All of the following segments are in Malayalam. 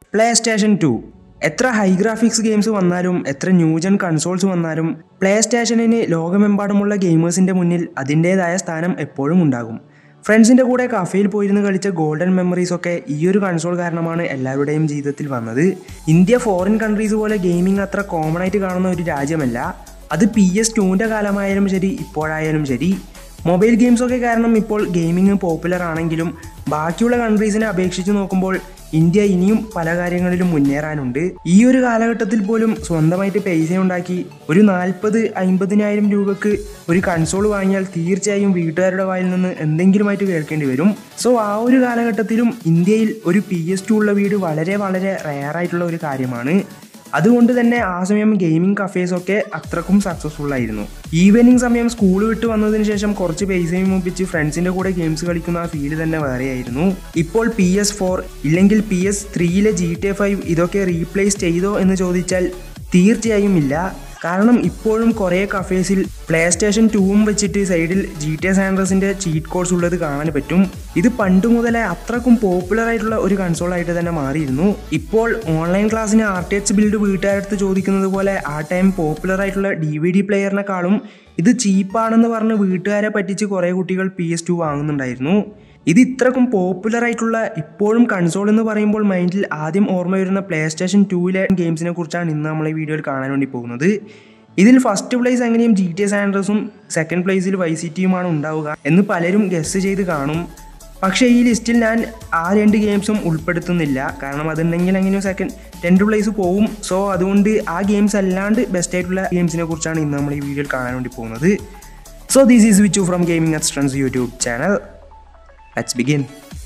പ്ലേ സ്റ്റേഷൻ ടു എത്ര ഹൈ ഗ്രാഫിക്സ് ഗെയിംസ് വന്നാലും എത്ര ന്യൂജൻ കൺസോൾസ് വന്നാലും പ്ലേ സ്റ്റേഷനിന് ലോകമെമ്പാടുമുള്ള ഗെയിമേഴ്സിൻ്റെ മുന്നിൽ അതിൻ്റേതായ സ്ഥാനം എപ്പോഴും ഉണ്ടാകും ഫ്രണ്ട്സിൻ്റെ കൂടെ കഫേയിൽ പോയിരുന്ന് കളിച്ച ഗോൾഡൻ മെമ്മറീസ് ഒക്കെ ഈ ഒരു കൺസോൾ കാരണമാണ് എല്ലാവരുടെയും ജീവിതത്തിൽ വന്നത് ഇന്ത്യ ഫോറിൻ കൺട്രീസ് പോലെ ഗെയിമിംഗ് അത്ര കോമൺ ആയിട്ട് കാണുന്ന ഒരു രാജ്യമല്ല അത് പി എസ് ടുവിൻ്റെ കാലമായാലും ശരി ഇപ്പോഴായാലും ശരി മൊബൈൽ ഗെയിംസ് ഒക്കെ കാരണം ഇപ്പോൾ ഗെയിമിംഗ് പോപ്പുലർ ആണെങ്കിലും ബാക്കിയുള്ള കൺട്രീസിനെ അപേക്ഷിച്ച് നോക്കുമ്പോൾ ഇന്ത്യ ഇനിയും പല കാര്യങ്ങളിലും മുന്നേറാനുണ്ട് ഈ ഒരു കാലഘട്ടത്തിൽ പോലും സ്വന്തമായിട്ട് പൈസ ഉണ്ടാക്കി ഒരു നാൽപ്പത് അമ്പതിനായിരം രൂപക്ക് ഒരു കൺസോൾ വാങ്ങിയാൽ തീർച്ചയായും വീട്ടുകാരുടെ വായിൽ നിന്ന് എന്തെങ്കിലുമായിട്ട് കേൾക്കേണ്ടി വരും സോ ആ ഒരു കാലഘട്ടത്തിലും ഇന്ത്യയിൽ ഒരു പി എസ് ടു ഉള്ള വീട് വളരെ വളരെ റെയർ ആയിട്ടുള്ള ഒരു കാര്യമാണ് അതുകൊണ്ട് തന്നെ ആ സമയം ഗെയിമിംഗ് കഫേസ് ഒക്കെ അത്രക്കും സക്സസ്ഫുൾ ആയിരുന്നു ഈവനിങ് സമയം സ്കൂൾ വിട്ട് വന്നതിന് ശേഷം കുറച്ച് പൈസയും ഒപ്പിച്ച് ഫ്രണ്ട്സിന്റെ കൂടെ ഗെയിംസ് കളിക്കുന്ന ആ ഫീല് തന്നെ വേറെയായിരുന്നു ഇപ്പോൾ പി എസ് ഫോർ ഇല്ലെങ്കിൽ പി എസ് ത്രീയിലെ ജി ടി ഫൈവ് ഇതൊക്കെ റീപ്ലേസ് ചെയ്തോ എന്ന് ചോദിച്ചാൽ തീർച്ചയായും ഇല്ല കാരണം ഇപ്പോഴും കുറേ കഫേസിൽ പ്ലേ സ്റ്റേഷൻ ടൂവും വെച്ചിട്ട് സൈഡിൽ ജി ടി എസ് ആൻഡ്രസിൻ്റെ ചീറ്റ് കോഡ്സ് ഉള്ളത് കാണാൻ പറ്റും ഇത് പണ്ട് മുതലേ അത്രക്കും പോപ്പുലർ ആയിട്ടുള്ള ഒരു കൺസോളായിട്ട് തന്നെ മാറിയിരുന്നു ഇപ്പോൾ ഓൺലൈൻ ക്ലാസ്സിന് ആർ ടി എച്ച് ബിൽഡ് വീട്ടുകാരടുത്ത് ചോദിക്കുന്നത് പോലെ ആ ടൈം പോപ്പുലർ ആയിട്ടുള്ള ഡി വി ഡി പ്ലെയറിനെക്കാളും ഇത് ചീപ്പാണെന്ന് പറഞ്ഞ് വീട്ടുകാരെ പറ്റിച്ച് കുറേ കുട്ടികൾ പി എസ് ടു വാങ്ങുന്നുണ്ടായിരുന്നു ഇത് ഇത്രക്കും പോപ്പുലർ ആയിട്ടുള്ള ഇപ്പോഴും കൺസോൾ എന്ന് പറയുമ്പോൾ മൈൻഡിൽ ആദ്യം ഓർമ്മ വരുന്ന പ്ലേ സ്റ്റേഷൻ ടൂവിലെ ഗെയിംസിനെ കുറിച്ചാണ് ഇന്ന് നമ്മൾ ഈ വീഡിയോയിൽ കാണാൻ വേണ്ടി പോകുന്നത് ഇതിൽ ഫസ്റ്റ് പ്ലേസ് എങ്ങനെയും ജി ടി എസ് ആൻഡ്രസും സെക്കൻഡ് പ്ലേസിൽ വൈ സി ടിയുമാണ് ഉണ്ടാവുക എന്ന് പലരും ഗസ് ചെയ്ത് കാണും പക്ഷേ ഈ ലിസ്റ്റിൽ ഞാൻ ആ രണ്ട് ഗെയിംസും ഉൾപ്പെടുത്തുന്നില്ല കാരണം അതുണ്ടെങ്കിൽ എങ്ങനെയും സെക്കൻഡ് രണ്ട് പ്ലേസ് പോവും സോ അതുകൊണ്ട് ആ ഗെയിംസ് അല്ലാണ്ട് ബെസ്റ്റ് ആയിട്ടുള്ള ഗെയിംസിനെ കുറിച്ചാണ് ഇന്ന് നമ്മൾ ഈ വീഡിയോയിൽ കാണാൻ വേണ്ടി പോകുന്നത് so this is Vichu from gaming at സ്ട്രൻസ് YouTube channel Let's begin.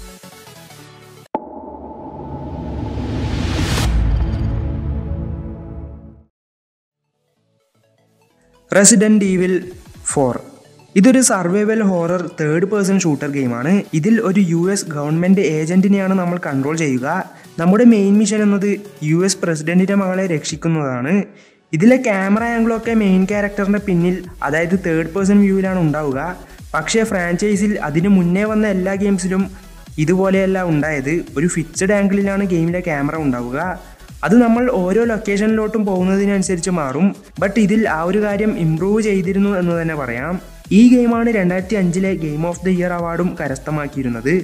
Resident Evil four ഇതൊരു survival horror third person shooter ഗെയിമാണ് ഇതിൽ ഒരു യു എസ് ഗവൺമെൻറ് ഏജൻറ്റിനെയാണ് നമ്മൾ കൺട്രോൾ ചെയ്യുക നമ്മുടെ മെയിൻ മിഷൻ എന്നത് യു എസ് പ്രസിഡൻറ്റിൻ്റെ മകളെ രക്ഷിക്കുന്നതാണ് ഇതിലെ ക്യാമറ ആംഗിളൊക്കെ മെയിൻ ക്യാരക്ടറിൻ്റെ പിന്നിൽ അതായത് തേർഡ് പേഴ്സൺ വ്യൂവിലാണ് ഉണ്ടാവുക പക്ഷേ ഫ്രാഞ്ചൈസിൽ അതിന് മുന്നേ വന്ന എല്ലാ ഗെയിംസിലും ഇതുപോലെയല്ല ഉണ്ടായത് ഒരു ഫിക്സഡ് ആംഗിളിലാണ് ഗെയിമിലെ ക്യാമറ ഉണ്ടാവുക അത് നമ്മൾ ഓരോ ലൊക്കേഷനിലോട്ടും പോകുന്നതിനനുസരിച്ച് മാറും ബട്ട് ഇതിൽ ആ ഒരു കാര്യം ഇമ്പ്രൂവ് ചെയ്തിരുന്നു എന്ന് തന്നെ പറയാം ഈ ഗെയിമാണ് രണ്ടായിരത്തി അഞ്ചിലെ ഗെയിം ഓഫ് ദ ഇയർ അവാർഡും കരസ്ഥമാക്കിയിരുന്നത്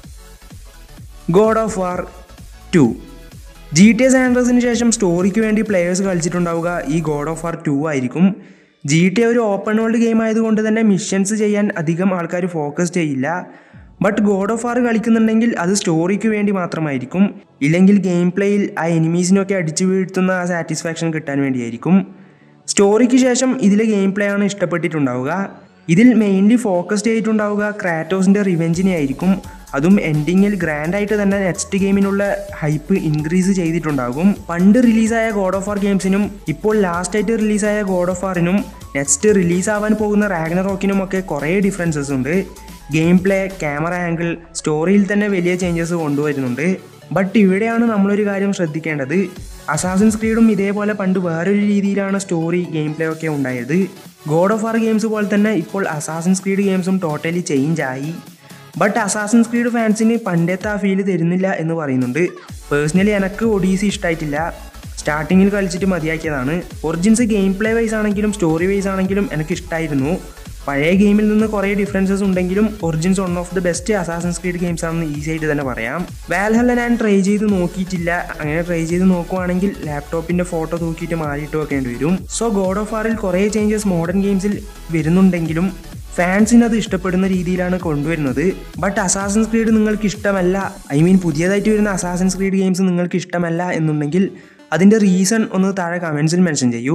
God of War two G T S ആൻഡ്രസിന് ശേഷം സ്റ്റോറിക്ക് വേണ്ടി പ്ലെയേഴ്സ് കളിച്ചിട്ടുണ്ടാവുക ഈ ഗോഡ് ഓഫ് വാർ ടു ആയിരിക്കും ജി ടി ഒരു ഓപ്പൺ വേൾഡ് ഗെയിം ആയതുകൊണ്ട് തന്നെ മിഷൻസ് ചെയ്യാൻ അധികം ആൾക്കാർ ഫോക്കസ് ചെയ്യില്ല ബട്ട് ഗോഡ് ഓഫ് വാർ കളിക്കുന്നുണ്ടെങ്കിൽ അത് സ്റ്റോറിക്ക് വേണ്ടി മാത്രമായിരിക്കും ഇല്ലെങ്കിൽ ഗെയിം പ്ലേയിൽ ആ എനിമീസിനൊക്കെ അടിച്ചു വീഴ്ത്തുന്ന ആ സാറ്റിസ്ഫാക്ഷൻ കിട്ടാൻ വേണ്ടിയായിരിക്കും സ്റ്റോറിക്ക് ശേഷം ഇതിലെ ഗെയിം പ്ലേ ആണ് ഇഷ്ടപ്പെട്ടിട്ടുണ്ടാവുക ഇതിൽ മെയിൻലി ഫോക്കസ് ചെയ്തിട്ടുണ്ടാവുക ക്രാറ്റോസിൻ്റെ റിവെഞ്ചിനെ ആയിരിക്കും അതും എൻഡിങ്ങിൽ ഗ്രാൻഡായിട്ട് തന്നെ നെക്സ്റ്റ് ഗെയിമിനുള്ള ഹൈപ്പ് ഇൻക്രീസ് ചെയ്തിട്ടുണ്ടാകും പണ്ട് റിലീസായ ഗോഡ് ഓഫ് വാർ ഗെയിംസിനും ഇപ്പോൾ ലാസ്റ്റായിട്ട് റിലീസായ ഗോഡ് ഓഫ് വാറിനും നെക്സ്റ്റ് റിലീസ് ആവാൻ പോകുന്ന റാഗ്ന റോക്കിനും ഒക്കെ കുറേ ഡിഫറൻസസ് ഉണ്ട് ഗെയിം പ്ലേ ക്യാമറ ആംഗിൾ സ്റ്റോറിയിൽ തന്നെ വലിയ ചേഞ്ചസ് കൊണ്ടുവരുന്നുണ്ട് ബട്ട് ഇവിടെയാണ് നമ്മളൊരു കാര്യം ശ്രദ്ധിക്കേണ്ടത് അസാസിൻസ് ക്രീഡും ഇതേപോലെ പണ്ട് വേറൊരു രീതിയിലാണ് സ്റ്റോറി ഗെയിം പ്ലേ ഒക്കെ ഉണ്ടായത് ഗോഡ് ഓഫ് വാർ ഗെയിംസ് പോലെ തന്നെ ഇപ്പോൾ അസാസിൻസ് ക്രീഡ് ഗെയിംസും ടോട്ടലി ചേഞ്ച് ആയി ബട്ട് അസാസിൻസ് ക്രീഡ് ഫാൻസിന് പണ്ടത്തെ ആ ഫീല് തരുന്നില്ല എന്ന് പറയുന്നുണ്ട് പേഴ്സണലി എനിക്ക് ഒഡീസി ഇഷ്ടമായിട്ടില്ല സ്റ്റാർട്ടിങ്ങിൽ കളിച്ചിട്ട് മതിയാക്കിയതാണ് ഒറിജിൻസ് ഗെയിം പ്ലേ വൈസ് ആണെങ്കിലും സ്റ്റോറി വൈസ് ആണെങ്കിലും എനിക്ക് ഇഷ്ടമായിരുന്നു പഴയ ഗെയിമിൽ നിന്ന് കുറേ ഡിഫറൻസസ് ഉണ്ടെങ്കിലും Origins one of the best Assassin's Creed games ആണെന്ന് ഈസി ആയിട്ട് തന്നെ പറയാം വാൽഹല്ല ഞാൻ ട്രൈ ചെയ്ത് നോക്കിയിട്ടില്ല അങ്ങനെ ട്രൈ ചെയ്ത് നോക്കുവാണെങ്കിൽ ലാപ്ടോപ്പിന്റെ ഫോട്ടോ തൂക്കിയിട്ട് മാറിയിട്ട് വെക്കേണ്ടി വരും സോ ഗോഡ് ഓഫ് വാറിൽ കുറേ ചേഞ്ചസ് മോഡേൺ ഗെയിംസിൽ വരുന്നുണ്ടെങ്കിലും ഫാൻസിന് അത് ഇഷ്ടപ്പെടുന്ന രീതിയിലാണ് കൊണ്ടുവരുന്നത് ബട്ട് അസാസൻസ് ക്രീഡ് നിങ്ങൾക്ക് ഇഷ്ടമല്ല ഐ മീൻ പുതിയതായിട്ട് വരുന്ന അസാസൻസ് ക്രീഡ് ഗെയിംസ് നിങ്ങൾക്ക് ഇഷ്ടമല്ല എന്നുണ്ടെങ്കിൽ അതിൻ്റെ റീസൺ ഒന്ന് താഴെ കമൻസിൽ മെൻഷൻ ചെയ്യൂ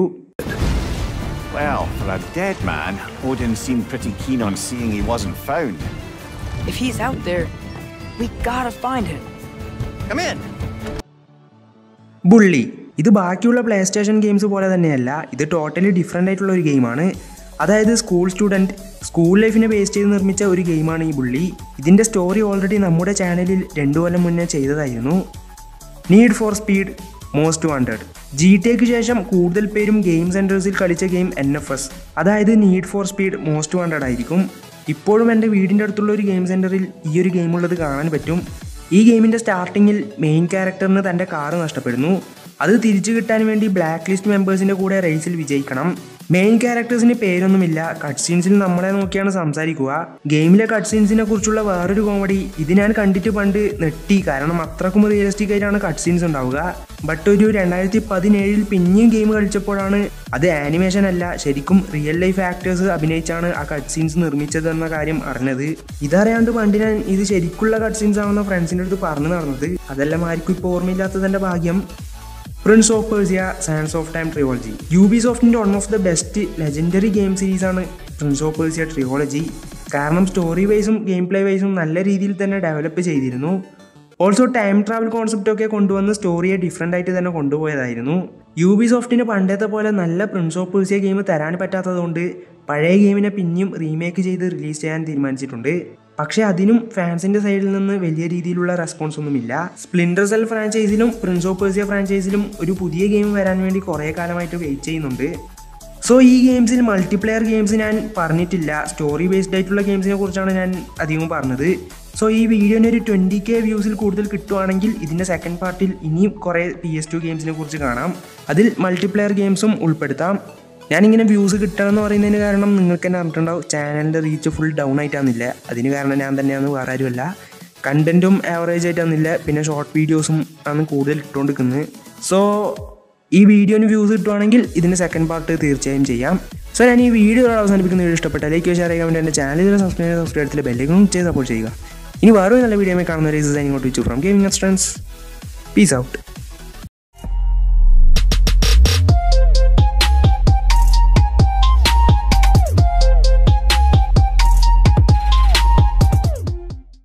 Well, for a dead man, Odin seemed pretty keen on seeing he wasn't found. If he's out there, we gotta find him. Come in. Bully ഇത് ബാക്കിയുള്ള പ്ലേ സ്റ്റേഷൻ ഗെയിംസ് പോലെ തന്നെയല്ല ഇത് ടോട്ടലി ഡിഫറെൻ്റ് ആയിട്ടുള്ള ഒരു ഗെയിമാണ് അതായത് സ്കൂൾ സ്റ്റുഡൻറ്റ് സ്കൂൾ ലൈഫിനെ ബേസ് ചെയ്ത് നിർമ്മിച്ച ഒരു ഗെയിമാണ് ഈ ബുള്ളി ഇതിൻ്റെ സ്റ്റോറി ഓൾറെഡി നമ്മുടെ ചാനലിൽ രണ്ടു കൊല്ലം മുന്നേ ചെയ്തതായിരുന്നു Need for Speed Most Wanted G ടിക്ക് ശേഷം കൂടുതൽ പേരും ഗെയിം സെൻറ്റേഴ്സിൽ കളിച്ച ഗെയിം എൻ എഫ് എസ് അതായത് Need for Speed Most Wanted ആയിരിക്കും ഇപ്പോഴും എൻ്റെ വീടിൻ്റെ അടുത്തുള്ള ഒരു ഗെയിം സെൻറ്ററിൽ ഈ ഒരു ഗെയിം ഉള്ളത് കാണാൻ പറ്റും ഈ ഗെയിമിൻ്റെ സ്റ്റാർട്ടിങ്ങിൽ മെയിൻ ക്യാരക്ടറിന് തൻ്റെ കാറ് നഷ്ടപ്പെടുന്നു അത് തിരിച്ചു കിട്ടാൻ വേണ്ടി ബ്ലാക്ക് ലിസ്റ്റ് മെമ്പേഴ്സിൻ്റെ കൂടെ റേസിൽ വിജയിക്കണം മെയിൻ ക്യാരക്ടേഴ്സിന് പേരൊന്നുമില്ല കട്ട് സീൻസിൽ നമ്മളെ നോക്കിയാണ് സംസാരിക്കുക ഗെയിമിലെ കട്ട് സീൻസിനെ കുറിച്ചുള്ള വേറൊരു കോമഡി ഇത് ഞാൻ കണ്ടിട്ട് പണ്ട് നെട്ടി കാരണം അത്രക്കും റിയലിസ്റ്റിക് ആയിട്ടാണ് കട്ട് സീൻസ് ഉണ്ടാവുക ബട്ട് ഒരു രണ്ടായിരത്തി പതിനേഴിൽ പിന്നെയും ഗെയിം കളിച്ചപ്പോഴാണ് അത് ആനിമേഷൻ അല്ല ശരിക്കും റിയൽ ലൈഫ് ആക്ടേഴ്സ് അഭിനയിച്ചാണ് ആ കട്ട് സീൻസ് നിർമ്മിച്ചത് എന്ന കാര്യം അറിഞ്ഞത് ഇതറിയാണ്ട് പണ്ട് ഞാൻ ഇത് ശരിക്കുള്ള കട്ട് സീൻസ് ആണെന്ന ഫ്രണ്ട്സിൻ്റെ അടുത്ത് പറഞ്ഞു നടന്നത് അതെല്ലാം ആർക്കും ഇപ്പോൾ ഓർമ്മയില്ലാത്തതിൻ്റെ ഭാഗ്യം Prince of Persia Sands of Time trilogy യു ബി സോഫ്റ്റിൻ്റെ one of the best legendary game സീരീസാണ് പ്രിൻസ് ഓഫ് പേഴ്സിയ ട്രിയോളജി കാരണം സ്റ്റോറി വൈസും ഗെയിം പ്ലേ വൈസും നല്ല രീതിയിൽ തന്നെ ഡെവലപ്പ് ചെയ്തിരുന്നു ഓൾസോ ടൈം ട്രാവൽ കോൺസെപ്റ്റ് ഒക്കെ കൊണ്ടുവന്ന് സ്റ്റോറിയെ ഡിഫറെൻ്റ് ആയിട്ട് തന്നെ കൊണ്ടുപോയതായിരുന്നു യു ബി സോഫ്റ്റിന് പണ്ടത്തെ പോലെ നല്ല പ്രിൻസ് ഓഫ് പേഴ്സിയ ഗെയിം തരാൻ പറ്റാത്തതുകൊണ്ട് പഴയ ഗെയിമിനെ പിന്നെയും റീമേക്ക് ചെയ്ത് റിലീസ് ചെയ്യാൻ തീരുമാനിച്ചിട്ടുണ്ട് പക്ഷേ അതിനും ഫാൻസിന്റെ സൈഡിൽ നിന്ന് വലിയ രീതിയിലുള്ള റെസ്പോൺസ് ഒന്നുമില്ല സ്പ്ലിൻഡർ സെൽ ഫ്രാഞ്ചൈസിലും പ്രിൻസ് ഓഫ് പേഴ്സിയ ഫ്രാഞ്ചൈസിലും ഒരു പുതിയ ഗെയിം വരാൻ വേണ്ടി കുറേ കാലമായിട്ട് വെയിറ്റ് ചെയ്യുന്നുണ്ട് സോ ഈ ഗെയിംസിൽ മൾട്ടിപ്ലെയർ ഗെയിംസ് ഞാൻ പറഞ്ഞിട്ടില്ല സ്റ്റോറി ബേസ്ഡ് ആയിട്ടുള്ള ഗെയിംസിനെ കുറിച്ചാണ് ഞാൻ അധികം പറഞ്ഞത് സോ ഈ വീഡിയോന് ഒരു ട്വൻറ്റി കെ വ്യൂസിൽ കൂടുതൽ കിട്ടുവാണെങ്കിൽ ഇതിൻ്റെ സെക്കൻഡ് പാർട്ടിൽ ഇനിയും കുറേ പി എസ് ടു ഗെയിംസിനെ കുറിച്ച് കാണാം അതിൽ മൾട്ടിപ്ലെയർ ഗെയിംസും ഉൾപ്പെടുത്താം ഞാനിങ്ങനെ വ്യൂസ് കിട്ടണമെന്ന് പറയുന്നതിന് കാരണം നിങ്ങൾക്ക് തന്നെ അറിഞ്ഞിട്ടുണ്ടാവും ചാനലിൻ്റെ റീച്ച് ഫുൾ ഡൗൺ ആയിട്ടാന്നില്ല അതിന് കാരണം ഞാൻ തന്നെയാണ് വേറെ ആരുമല്ല കണ്ടൻറ്റും ആവറേജ് ആയിട്ടാന്നില്ല പിന്നെ ഷോർട്ട് വീഡിയോസും ആണ് കൂടുതൽ ഇട്ടുകൊണ്ടിരിക്കുന്നത് സോ ഈ വീഡിയോന് വ്യൂസ് കിട്ടുവാണെങ്കിൽ ഇതിൻ്റെ സെക്കൻഡ് പാർട്ട് തീർച്ചയായും ചെയ്യാം സോ ഞാൻ ഈ വീഡിയോ അവസാനിപ്പിക്കുന്ന വീഡിയോ ഇഷ്ടപ്പെട്ട ലൈക്ക് ഷെയർ ചെയ്യാൻ വേണ്ടി എൻ്റെ ചാനൽ സബ്സ്ക്രൈബ് ചെയ്ത് സബ്സ്ക്രൈബ് ചെയ്തിട്ട് ബെല്ലേക്കും ചെയ്ത് സപ്പോർട്ട് ചെയ്യുക ഇനി വേറൊരു നല്ല വീഡിയോ കാണുന്ന ഒരു ഇങ്ങോട്ട് വെച്ചു from gaming friends peace out